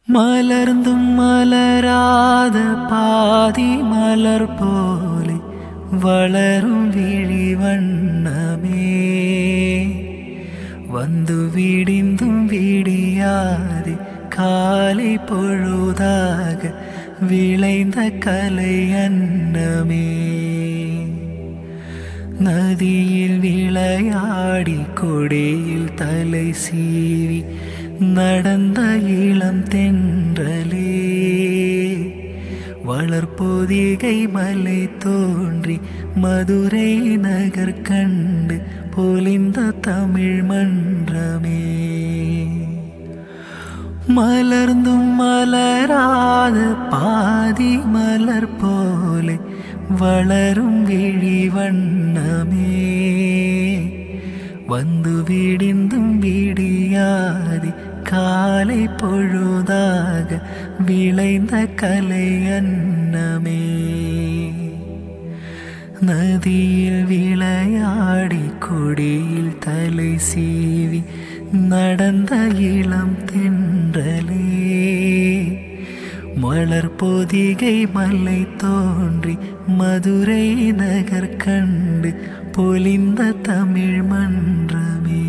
மலர்ந்தும் மலராத பாதி மலர் போலே வளரும் விழி வண்ணமே வந்து விடிந்தும் விடியாது காலை பொழுதாக விளைந்த கலை அன்னமே நதியில் விளையாடி கொடியில் தலை சீவி நடந்த இளம் தென்றலே வளர்பொதிகை மலை தோன்றி மதுரை நகர் கண்டு பொலிந்த தமிழ் மன்றமே மலர்ந்தும் மலராத பாதி மலர் போலே வளரும் விழி வண்ணமே வந்து விடிந்தும் விடியாதி காலை பொழுதாக விளைந்த கலை அன்னமே நதியில் விளையாடி கொடியில் தலை சீவி நடந்த இளம் தென்றலே மலர் பொதிகை மலை தோன்றி மதுரை நகர் கண்டு பொலிந்த தமிழ் மன்றமே